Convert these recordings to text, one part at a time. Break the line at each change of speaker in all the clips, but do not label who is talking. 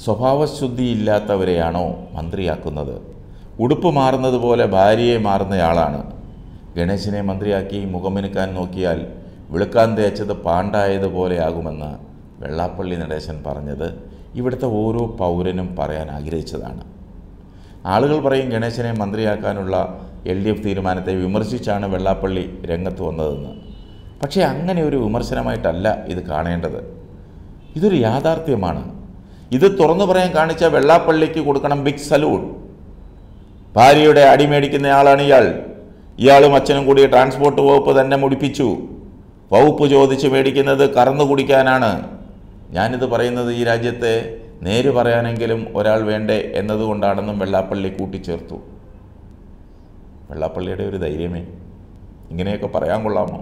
സ്വഭാവശുദ്ധിയില്ലാത്തവരെയാണോ മന്ത്രിയാക്കുന്നത് ഉടുപ്പ് മാറുന്നത് പോലെ ഭാര്യയെ മാറുന്നയാളാണ് ഗണേശനെ മന്ത്രിയാക്കി മുഖമിനുക്കാൻ നോക്കിയാൽ വെളുക്കാൻ തേച്ചത് പാണ്ടായതുപോലെയാകുമെന്ന് വെള്ളാപ്പള്ളി നടേശൻ പറഞ്ഞത് ഇവിടുത്തെ ഓരോ പൗരനും പറയാൻ ആഗ്രഹിച്ചതാണ് ആളുകൾ പറയും ഗണേശനെ മന്ത്രിയാക്കാനുള്ള എൽ ഡി എഫ് തീരുമാനത്തെ വിമർശിച്ചാണ് വെള്ളാപ്പള്ളി രംഗത്ത് വന്നതെന്ന് പക്ഷേ അങ്ങനെ ഒരു വിമർശനമായിട്ടല്ല ഇത് കാണേണ്ടത് ഇതൊരു യാഥാർത്ഥ്യമാണ് ഇത് തുറന്നു പറയാൻ കാണിച്ച വെള്ളാപ്പള്ളിക്ക് കൊടുക്കണം ബിഗ് സലൂട്ട് ഭാര്യയുടെ അടിമേടിക്കുന്നയാളാണ് ഇയാൾ ഇയാളും അച്ഛനും കൂടി ട്രാൻസ്പോർട്ട് വകുപ്പ് തന്നെ മുടിപ്പിച്ചു വകുപ്പ് ചോദിച്ച് മേടിക്കുന്നത് കറന്നു കുടിക്കാനാണ് ഞാനിത് പറയുന്നത് ഈ രാജ്യത്തെ നേര് പറയാനെങ്കിലും ഒരാൾ വേണ്ടേ എന്നതുകൊണ്ടാണെന്നും വെള്ളാപ്പള്ളി കൂട്ടിച്ചേർത്തു വെള്ളാപ്പള്ളിയുടെ ഒരു ധൈര്യമേ ഇങ്ങനെയൊക്കെ പറയാൻ കൊള്ളാമോ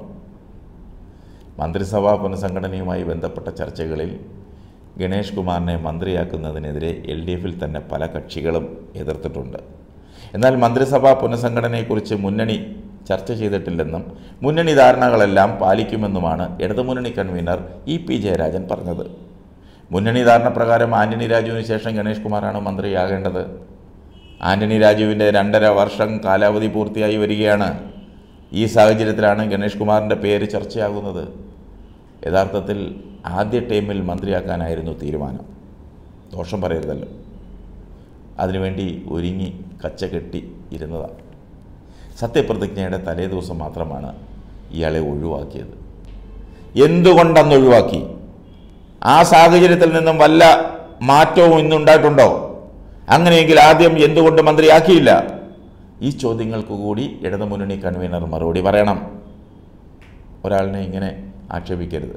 മന്ത്രിസഭാ പുനഃസംഘടനയുമായി ബന്ധപ്പെട്ട ചർച്ചകളിൽ ഗണേഷ് കുമാറിനെ മന്ത്രിയാക്കുന്നതിനെതിരെ എൽ ഡി എഫിൽ തന്നെ പല കക്ഷികളും എതിർത്തിട്ടുണ്ട് എന്നാൽ മന്ത്രിസഭാ പുനഃസംഘടനയെക്കുറിച്ച് മുന്നണി ചർച്ച ചെയ്തിട്ടില്ലെന്നും മുന്നണി ധാരണകളെല്ലാം പാലിക്കുമെന്നുമാണ് ഇടതുമുന്നണി കൺവീനർ ഇ പി ജയരാജൻ പറഞ്ഞത് മുന്നണി ധാരണ പ്രകാരം ആന്റണി രാജുവിന് ശേഷം ഗണേഷ് കുമാറാണ് മന്ത്രിയാകേണ്ടത് ആന്റണി രാജുവിൻ്റെ രണ്ടര വർഷം കാലാവധി പൂർത്തിയായി വരികയാണ് ഈ സാഹചര്യത്തിലാണ് ഗണേഷ് കുമാറിൻ്റെ പേര് ചർച്ചയാകുന്നത് യഥാർത്ഥത്തിൽ ആദ്യ ടൈമിൽ മന്ത്രിയാക്കാനായിരുന്നു തീരുമാനം ദോഷം പറയരുതല്ലോ അതിനുവേണ്ടി ഒരുങ്ങി കച്ച കെട്ടി ഇരുന്നതാണ് സത്യപ്രതിജ്ഞയുടെ തലേ ദിവസം മാത്രമാണ് ഇയാളെ ഒഴിവാക്കിയത് എന്തുകൊണ്ടന്ന് ഒഴിവാക്കി ആ സാഹചര്യത്തിൽ നിന്നും വല്ല മാറ്റവും ഇന്നുണ്ടായിട്ടുണ്ടോ അങ്ങനെയെങ്കിൽ ആദ്യം എന്തുകൊണ്ട് മന്ത്രിയാക്കിയില്ല ഈ ചോദ്യങ്ങൾക്ക് കൂടി ഇടതുമുന്നണി കൺവീനർ മറുപടി പറയണം ഒരാളിനെ ഇങ്ങനെ ആക്ഷേപിക്കരുത്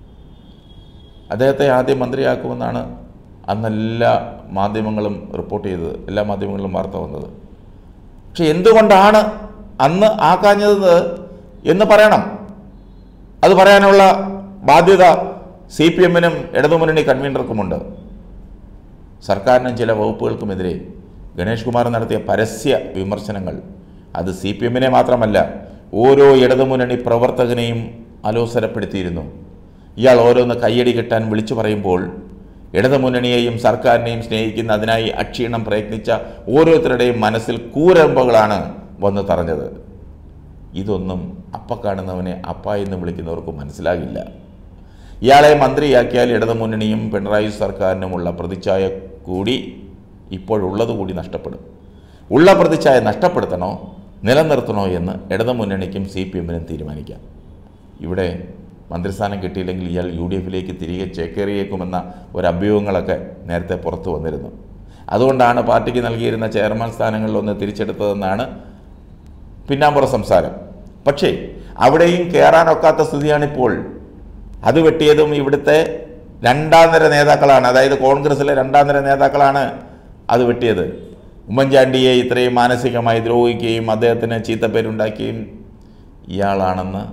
അദ്ദേഹത്തെ ആദ്യം മന്ത്രിയാക്കുമെന്നാണ് അന്ന് എല്ലാ മാധ്യമങ്ങളും റിപ്പോർട്ട് ചെയ്തത് എല്ലാ മാധ്യമങ്ങളിലും വാർത്ത വന്നത് പക്ഷെ എന്തുകൊണ്ടാണ് അന്ന് ആക്കാഞ്ഞത് എന്ന് പറയണം അത് പറയാനുള്ള ബാധ്യത സി പി എമ്മിനും ഇടതുമുന്നണി കൺവീനർക്കുമുണ്ട് സർക്കാരിനും ചില വകുപ്പുകൾക്കുമെതിരെ ഗണേഷ് കുമാർ നടത്തിയ പരസ്യ വിമർശനങ്ങൾ അത് സി പി എമ്മിനെ മാത്രമല്ല ഓരോ ഇടതുമുന്നണി പ്രവർത്തകനെയും അലോസരപ്പെടുത്തിയിരുന്നു ഇയാൾ ഓരോന്ന് കയ്യടി കിട്ടാൻ വിളിച്ചു പറയുമ്പോൾ ഇടതുമുന്നണിയെയും സർക്കാരിനെയും സ്നേഹിക്കുന്ന അതിനായി അക്ഷീണം പ്രയത്നിച്ച ഓരോരുത്തരുടെയും മനസ്സിൽ കൂരമ്പകളാണ് വന്ന് തറഞ്ഞത് ഇതൊന്നും അപ്പ കാണുന്നവനെ അപ്പ എന്ന് വിളിക്കുന്നവർക്ക് മനസ്സിലാകില്ല ഇയാളെ മന്ത്രിയാക്കിയാൽ ഇടതുമുന്നണിയും പിണറായി സർക്കാരിനുമുള്ള പ്രതിച്ഛായ കൂടി ഇപ്പോഴുള്ളത് കൂടി നഷ്ടപ്പെടും ഉള്ള പ്രതിച്ഛായ നഷ്ടപ്പെടുത്തണോ നിലനിർത്തണോ എന്ന് ഇടതുമുന്നണിക്കും സി പി എമ്മിനും തീരുമാനിക്കാം ഇവിടെ മന്ത്രിസ്ഥാനം കിട്ടിയില്ലെങ്കിൽ ഇയാൾ യു ഡി എഫിലേക്ക് തിരികെ ചേക്കേറിയേക്കുമെന്ന ഒരു അഭ്യൂഹങ്ങളൊക്കെ നേരത്തെ പുറത്തു വന്നിരുന്നു അതുകൊണ്ടാണ് പാർട്ടിക്ക് നൽകിയിരുന്ന ചെയർമാൻ സ്ഥാനങ്ങളിലൊന്ന് തിരിച്ചെടുത്തതെന്നാണ് പിന്നാമ്പുറ സംസാരം പക്ഷേ അവിടെയും കയറാനൊക്കാത്ത സ്ഥിതിയാണിപ്പോൾ അത് വെട്ടിയതും ഇവിടുത്തെ രണ്ടാം നിര നേതാക്കളാണ് അതായത് കോൺഗ്രസിലെ രണ്ടാം നിര നേതാക്കളാണ് അത് വെട്ടിയത് ഉമ്മൻചാണ്ടിയെ ഇത്രയും മാനസികമായി ദ്രോഹിക്കുകയും അദ്ദേഹത്തിന് ചീത്തപ്പേരുണ്ടാക്കുകയും ഇയാളാണെന്ന്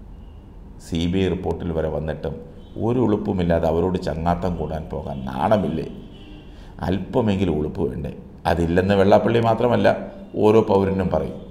സി ബി ഐ റിപ്പോർട്ടിൽ വരെ വന്നിട്ടും ഒരു ഉളുപ്പുമില്ലാതെ അവരോട് ചങ്ങാത്തം കൂടാൻ പോകാൻ നാണമില്ലേ അല്പമെങ്കിലും ഉളുപ്പ് വേണ്ടേ അതില്ലെന്ന് വെള്ളാപ്പള്ളി മാത്രമല്ല ഓരോ പൗരനും പറയും